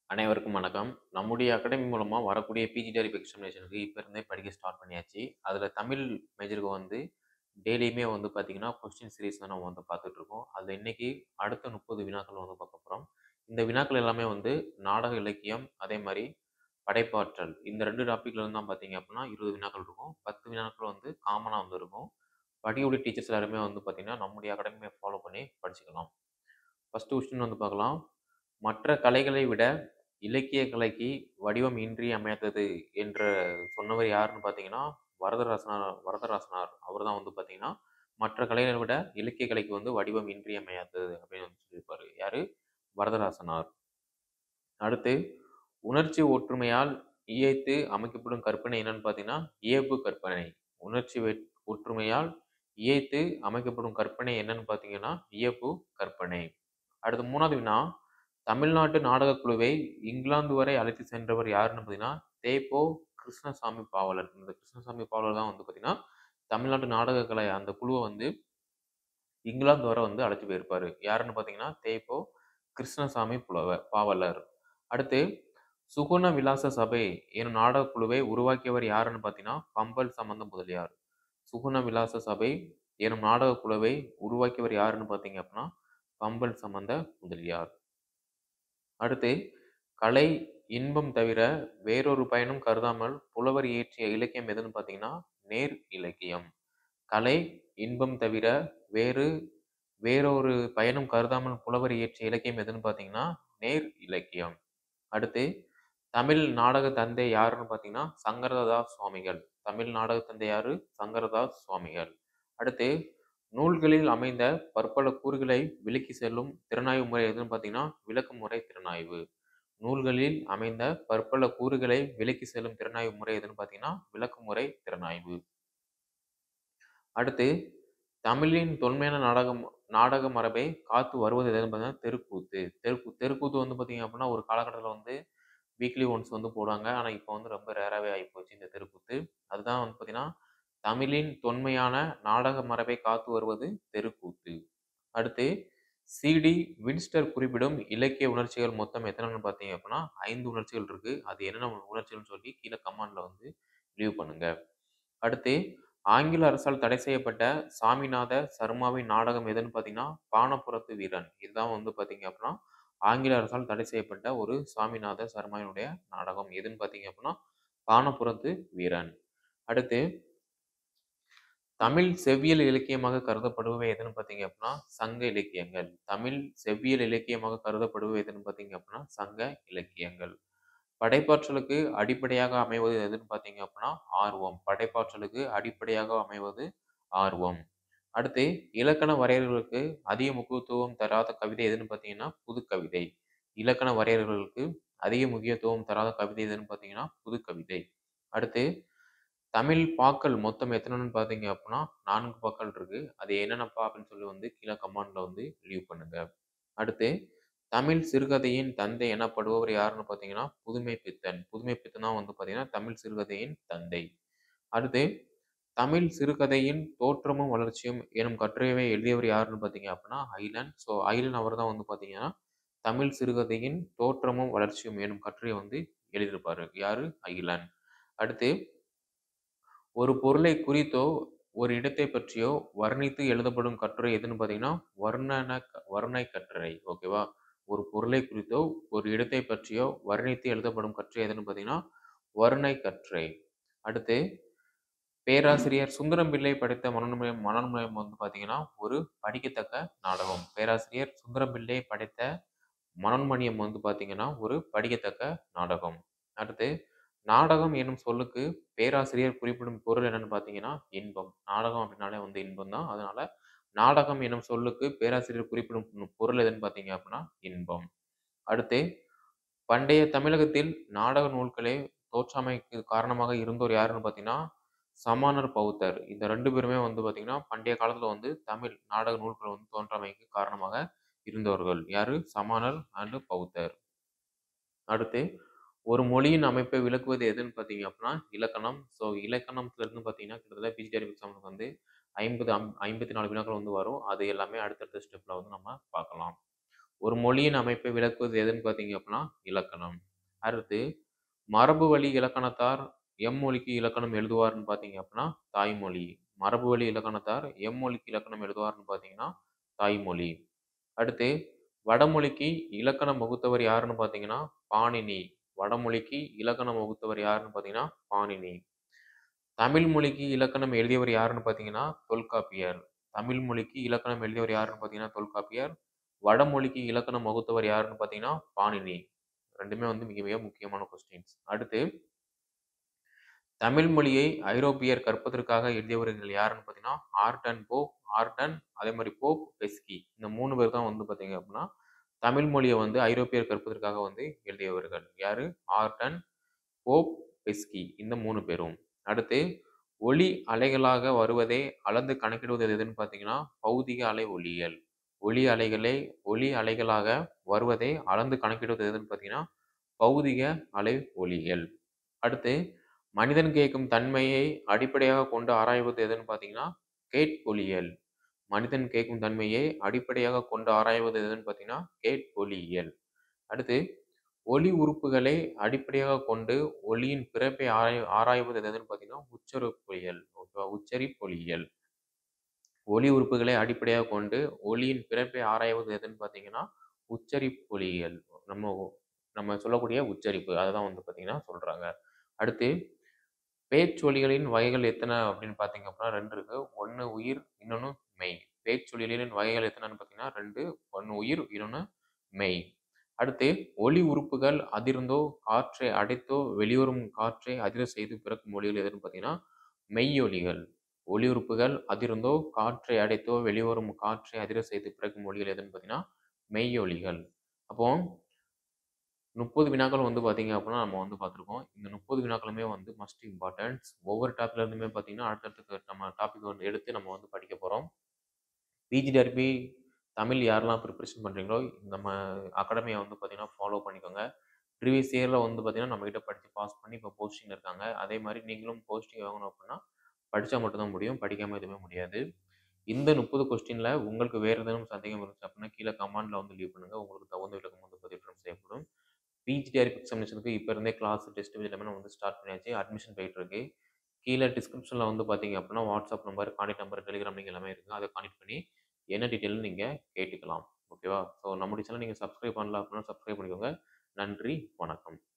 அனைவருக்கும் வணக்கம். நம்முடைய அகாடமி மூலமா வரக்கூடிய பிஜி டெரிப் எக்ஸாமினேஷனுக்கு இப்ப இருந்தே படிக்க ஸ்டார்ட் பண்ணியாச்சு. அதுல தமிழ் மேஜருக்கு வந்து டெய்லியுமே வந்து பார்த்தீங்கன்னா, கொஸ்டின் சீரிஸ் தான் நம்ம வந்து பார்த்துட்டுருக்கோம். அதுல இன்னைக்கு அடுத்த 30 வினாக்கள் வந்து பார்க்க போறோம். இந்த வினாக்கள் எல்லாமே வந்து நாடக இலக்கியம், அதே மாரி படைப்பாற்றல் இந்த 2 டாபிக்ல இருந்து தான் பார்த்தீங்க அப்டின்னா 20 வினாக்கள் இருக்கும். 10 வினாக்கள் வந்து காமனா வந்து இருக்கும். படிக்கக்கூடிய டீச்சர்ஸ் எல்லாருமே வந்து பார்த்தீங்கன்னா, நம்முடைய அகாடமிய ஃபாலோ பண்ணி படிச்சுக்கலாம். ஃபர்ஸ்ட் கொஸ்டின் வந்து பார்க்கலாம். மற்ற கலைகளை விட இலக்கிய கலைக்கு வடிவம் இன்றியமையாதது என்று சொன்னவர் யாருன்னு பார்த்தீங்கன்னா, வரதராசனார் வரதராசனார். அவர் தான் வந்து பார்த்தீங்கன்னா, மற்ற கலைகளை விட இலக்கிய கலைக்கு வந்து வடிவம் இன்றியமையாதது அப்படின்னு வந்து சொல்லியிருப்பாரு. யாரு? வரதராசனார். அடுத்து உணர்ச்சி ஒற்றுமையால் இயைத்து அமைக்கப்படும் கற்பனை என்னன்னு பார்த்தீங்கன்னா, இயைபு கற்பனை. உணர்ச்சி வெட் ஒற்றுமையால் இயைத்து அமைக்கப்படும் கற்பனை என்னன்னு பார்த்தீங்கன்னா, இயைபு கற்பனை. அடுத்து 3வது வினா, தமிழ்நாட்டு நாடகக் குழுவை இங்கிலாந்து வரை அழைத்துச் சென்றவர் யாருன்னு பார்த்தீங்கன்னா, தே.பொ. கிருஷ்ணசாமி பாவலர். இந்த கிருஷ்ணசாமி பாவலர் தான் வந்து பார்த்தீங்கன்னா, தமிழ்நாட்டு நாடக கலை அந்த குழுவ வந்து இங்கிலாந்து வரை வந்து அழைச்சு போயிருப்பாரு. யாருன்னு பார்த்தீங்கன்னா, தே.பொ. கிருஷ்ணசாமி புலவர் பாவலர். அடுத்து சுகுண விலாச சபை எனும் நாடகக் குழுவை உருவாக்கியவர் யாருன்னு பார்த்தீங்கன்னா, பம்பல் சம்பந்த முதலியார். சுகுண விலாச சபை எனும் நாடகக் குழுவை உருவாக்கியவர் யாருன்னு பார்த்தீங்க அப்டின்னா, பம்பல் சம்பந்த முதலியார். அடுத்து கலை, இன்பம் தவிர வேறொரு பயனும் கருதாமல் புலவர் இயற்றிய இலக்கியம் எதுன்னு பார்த்தீங்கன்னா, நேர் இலக்கியம். கலை, இன்பம் தவிர வேறு வேறொரு பயனும் கருதாமல் புலவர் இயற்றிய இலக்கியம் எதுன்னு பார்த்தீங்கன்னா, நேர் இலக்கியம். அடுத்து தமிழ் நாடக தந்தை யாருன்னு பார்த்தீங்கன்னா, சங்கரதாஸ் சுவாமிகள். தமிழ் நாடக தந்தை யாரு? சங்கரதாஸ் சுவாமிகள். அடுத்து நூல்களில் அமைந்த பற்பல கூறுகளை விளக்கி செல்லும் திறனாய்வு முறை எதுன்னு பார்த்தீங்கன்னா, விளக்கமுறை திறனாய்வு. நூல்களில் அமைந்த பற்பல கூறுகளை விளக்கி செல்லும் திறனாய்வு முறை எதுன்னு பார்த்தீங்கன்னா, விளக்கமுறை திறனாய்வு. அடுத்து தமிழின் தொன்மையான நாடகம் நாடக மரபை காத்து வருவது எதுன்னு பார்த்தீங்கன்னா, தெருக்கூத்து. தெருக்கூ தெருக்கூத்து வந்து பார்த்தீங்க அப்டின்னா, ஒரு காலகட்டத்தில வந்து வீக்லி ஒன்ஸ் வந்து போடுவாங்க. ஆனா, இப்ப வந்து ரொம்ப ரேராவே ஆயிப்போச்சு இந்த தெருக்கூத்து. அதுதான் வந்து பார்த்தீங்கன்னா, தமிழின் தொன்மையான நாடக மரபை காத்து வருவது தெருக்கூத்து. அடுத்து சி.டி. வின்ஸ்டர் குறிப்பிடும் இலக்கிய உணர்ச்சிகள் மொத்தம் எத்தனைன்னு பார்த்தீங்க அப்டின்னா, 5 உணர்ச்சிகள் இருக்கு. அது என்னென்ன உணர்ச்சிகள்னு சொல்லி கீழ கமெண்ட்ல வந்து லீவ் பண்ணுங்க. அடுத்து ஆங்கில அரசால் தடை செய்யப்பட்ட சாமிநாத சர்மாவின் நாடகம் எதுன்னு பார்த்தீங்கன்னா, பாணப்புரத்து வீரன். இதுதான் வந்து பார்த்தீங்க அப்டின்னா, ஆங்கில அரசால் தடை செய்யப்பட்ட ஒரு சாமிநாத சர்மாவினுடைய நாடகம். எதுன்னு பார்த்தீங்க அப்டின்னா, பாணப்புரத்து வீரன். அடுத்து தமிழ் செவ்வியல் இலக்கியமாக கருதப்படுபவை எதுன்னு பார்த்தீங்க அப்டின்னா, சங்க இலக்கியங்கள். தமிழ் செவ்வியல் இலக்கியமாக கருதப்படுபவை எதுன்னு பார்த்தீங்க அப்டின்னா, சங்க இலக்கியங்கள். படைப்பாற்றலுக்கு அடிப்படையாக அமைவது எதுன்னு பார்த்தீங்க அப்டின்னா, ஆர்வம். படைப்பாற்றலுக்கு அடிப்படையாக அமைவது ஆர்வம். அடுத்து இலக்கண வரையறைகளுக்கு அதிக முக்கியத்துவம் தராத கவிதை எதுன்னு பார்த்தீங்கன்னா, புதுக்கவிதை. இலக்கண வரையறைகளுக்கு அதிக முக்கியத்துவம் தராத கவிதை எதுன்னு பார்த்தீங்கன்னா, புதுக்கவிதை. அடுத்து தமிழ் பாக்கள் மொத்தம் எத்தனைன்னு பார்த்தீங்க அப்டின்னா, 4 பாக்கள் இருக்கு. அது என்னென்னப்பா அப்டின்னு சொல்லி வந்து கீழ கமெண்ட்ல வந்து லீவ் பண்ணுங்க. அடுத்து தமிழ் சிறுகதையின் தந்தை எனப்படுபவர் யாருன்னு பார்த்தீங்கன்னா, புதுமைப்பித்தன். புதுமைப்பித்தன் தான் வந்து பார்த்தீங்கன்னா, தமிழ் சிறுகதையின் தந்தை. அடுத்து தமிழ் சிறுகதையின் தோற்றமும் வளர்ச்சியும் எனும் கட்டுரையை எழுதியவர் யாருன்னு பார்த்தீங்க அப்டின்னா, அயிலன். ஸோ அயிலன் அவர் தான் வந்து பார்த்தீங்கன்னா, தமிழ் சிறுகதையின் தோற்றமும் வளர்ச்சியும் எனும் கட்டுரைய வந்து எழுதியிருப்பாரு. யாரு? அயிலன். அடுத்து ஒரு பொருளை குறித்தோ, ஒரு இடத்தைப் பற்றியோ வர்ணித்து எழுதப்படும் கட்டுரை எதுன்னு பார்த்தீங்கன்னா, வர்ணன வர்ணனை கட்டுரை. ஓகேவா? ஒரு பொருளை குறித்தோ, ஒரு இடத்தைப் பற்றியோ வர்ணித்து எழுதப்படும் கட்டுரை எதுன்னு பார்த்தீங்கன்னா, வர்ணனை கட்டுரை. அடுத்து பேராசிரியர் சுந்தரம் பிள்ளை படைத்த மனோன்மணியம் மனோன்மணியம் வந்து பார்த்தீங்கன்னா, ஒரு படிக்கத்தக்க நாடகம். பேராசிரியர் சுந்தரம் பிள்ளை படைத்த மனோன்மணியம் வந்து பார்த்தீங்கன்னா, ஒரு படிக்கத்தக்க நாடகம். அடுத்து நாடகம் எனும் சொல்லுக்கு பேராசிரியர் குறிப்பிடும் பொருள் என்னன்னு பார்த்தீங்கன்னா, இன்பம். நாடகம் அப்டின்னாலே வந்து இன்பம் தான். அதனால நாடகம் எனும் சொல்லுக்கு பேராசிரியர் குறிப்பிடும் பொருள் எதுன்னு பார்த்தீங்க அப்டின்னா, இன்பம். அடுத்து பண்டைய தமிழகத்தில் நாடக நூல்களே தோற்றாமைக்கு காரணமாக இருந்தோர் யாருன்னு பார்த்தீங்கன்னா, சமானர், பௌத்தர். இந்த 2 பேருமே வந்து பார்த்தீங்கன்னா, பண்டைய காலத்தில வந்து தமிழ் நாடக நூல்கள் வந்து தோன்றாமைக்கு காரணமாக இருந்தவர்கள். யாரு? சமானர் அண்ட் பௌத்தர். அடுத்து ஒரு மொழியின் அமைப்பை விளக்குவது எதுன்னு பார்த்தீங்க அப்டின்னா, இலக்கணம். ஸோ இலக்கணத்துல இருந்து பார்த்தீங்கன்னா, கிட்டத்தட்ட பிஜி டெரிப் எக்ஸாம்க்கு வந்து 50 அம் 54 வினாக்கள் வந்து வரும். அது எல்லாமே அடுத்தடுத்த ஸ்டெப்ல வந்து நம்ம பார்க்கலாம். ஒரு மொழியின் அமைப்பை விளக்குவது எதுன்னு பார்த்தீங்க அப்படின்னா இலக்கணம் அடுத்து மரபு வழி இலக்கணத்தார் எம்மொழிக்கு இலக்கணம் எழுதுவார்னு பார்த்தீங்க அப்படின்னா தாய்மொழி மரபு வழி இலக்கணத்தார் எம்மொழிக்கு இலக்கணம் எழுதுவார்னு பார்த்தீங்கன்னா தாய்மொழி அடுத்து வடமொழிக்கு இலக்கணம் வகுத்தவர் யாருன்னு பார்த்தீங்கன்னா பாணினி வடமொழிக்கு இலக்கணம் வகுத்தவர் யாருன்னு பார்த்தீங்கன்னா பாணினி தமிழ் மொழிக்கு இலக்கணம் எழுதியவர் யாருன்னு பார்த்தீங்கன்னா தொல்காப்பியர் தமிழ் மொழிக்கு இலக்கணம் எழுதியவர் யாருன்னு பார்த்தீங்கன்னா தொல்காப்பியர் வடமொழிக்கு இலக்கணம் வகுத்தவர் யாருன்னு பார்த்தீங்கன்னா பாணினி ரெண்டுமே வந்து மிக மிக முக்கியமான கொஸ்டின்ஸ் அடுத்து தமிழ் மொழியை ஐரோப்பியர் கற்பதற்காக எழுதியவர்கள் யாருன்னு பார்த்தீங்கன்னா ஆர்டன் போப் ஆர்டன் அதே மாதிரி போப் பெஸ்கி இந்த மூணு பேர் தான் வந்து பார்த்தீங்க அப்படின்னா தமிழ் மொழியை வந்து ஐரோப்பியர் கற்பதற்காக வந்து எழுதியவர்கள் யாரு ஆர்டன் போப் பெஸ்கி இந்த மூணு பேரும் அடுத்து ஒளி அலைகளாக வருவதை அளந்து கணக்கிடுவது எதுன்னு பார்த்தீங்கன்னா பௌதிக அலை ஒளியியல் ஒளி அலைகளே ஒளி அலைகளாக வருவதை அளந்து கணக்கிடுவது எதுன்னு பார்த்தீங்கன்னா பௌதிக அலை ஒளியியல் அடுத்து மனிதன் கேட்கும் தன்மையை அடிப்படையாக கொண்டு ஆராய்வது எதுன்னு பார்த்தீங்கன்னா கேட்பொலியியல் மனிதன் கேட்கும் தன்மையை அடிப்படையாக கொண்டு ஆராய்வது எதுன்னு பார்த்தீங்கன்னா கேட்பொலியியல் அடுத்து ஒளி உறுப்புகளை அடிப்படையாக கொண்டு ஒளியின் பிறப்பை ஆராய் ஆராய்வது எதுன்னு பார்த்தீங்கன்னா உச்சரிப்பொலியியல் ஓகேவா உச்சரிப்பொலியியல் ஒளி உறுப்புகளை அடிப்படையாக கொண்டு ஒளியின் பிறப்பை ஆராய்வது எதுன்னு பார்த்தீங்கன்னா உச்சரிப்பொலியியல் நம்ம நம்ம சொல்லக்கூடிய உச்சரிப்பு அதை தான் வந்து பார்த்தீங்கன்னா சொல்கிறாங்க அடுத்து பேச்சொலிகளின் வகைகள் எத்தனை அப்படின்னு பார்த்தீங்க அப்படின்னா ரெண்டு இருக்கு ஒன்று உயிர் இன்னொன்று மெய் பேச்சொலிகளின் வகைகள் எத்தனைன்னு பார்த்தீங்கன்னா ரெண்டு ஒன்று உயிர் இன்னொன்று மெய் அடுத்து ஒளி உறுப்புகள் அதிர்ந்தோ காற்றை அடைத்தோ வெளிவரும் காற்றை அதிர செய்து பிறக்கும் மொழிகள் எதுன்னு பார்த்தீங்கன்னா மெய்யொலிகள் ஒளி உறுப்புகள் அதிர்ந்தோ காற்றை அடைத்தோ வெளிவரும் காற்றை அதிர செய்து பிறக்கும் மொழிகள் எதுன்னு பார்த்தீங்கன்னா மெய்யொலிகள் அப்போ முப்பது வினாக்கள் வந்து பார்த்தீங்க அப்படின்னா நம்ம வந்து பார்த்துருக்கோம் இந்த முப்பது வினாக்களுமே வந்து மஸ்ட் இம்பார்ட்டன்ஸ் ஒவ்வொரு டாப்பிக்ல இருந்துமே பார்த்தீங்கன்னா அடுத்தடுத்து நம்ம டாபிக் வந்து எடுத்து நம்ம வந்து படிக்க போகிறோம் பிஜிடிஆர்பி தமிழ் யாரெல்லாம் ப்ரிப்பரேஷன் பண்ணுறீங்களோ நம்ம அகாடமியை வந்து பார்த்தீங்கன்னா ஃபாலோ பண்ணிக்கோங்க ப்ரீவியஸ் இயரில் வந்து பார்த்தீங்கன்னா நம்மகிட்ட படித்து பாஸ் பண்ணி இப்போ போஸ்டிங் இருக்காங்க அதே மாதிரி நீங்களும் போஸ்டிங் வாங்கணும் அப்படின்னா படித்தா மட்டும்தான் முடியும் படிக்காமல் எதுவுமே முடியாது இந்த முப்பது கொஸ்டினில் உங்களுக்கு வேறு எதுவும் சந்தேகம் இருந்துச்சு அப்படின்னா கீழே கமெண்டில் வந்து லீவ் பண்ணுங்கள் உங்களுக்கு தகுந்த விளக்கம் வந்து பதிவிடம் செய்யப்படும் பிஜிடிஆர்பி எக்ஸாமினேஷனுக்கு இப்போ இருந்தே கிளாஸ் டெஸ்ட் எல்லாமே நம்ம வந்து ஸ்டார்ட் பண்ணியாச்சு அட்மிஷன் போயிட்டு இருக்கு கீழே டிஸ்கிரிப்ஷனில் வந்து பார்த்தீங்க அப்படின்னா WhatsApp number contact number Telegram link எல்லாமே இருக்குது அதை கான்டெக்ட் பண்ணி என்ன டீட்டெயில்னு நீங்கள் கேட்டுக்கலாம் ஓகேவா ஸோ நம்முடைய சேனல் நீங்கள் சப்ஸ்கிரைப் பண்ணல அப்படின்னா சப்ஸ்கிரைப் பண்ணிக்கோங்க நன்றி வணக்கம்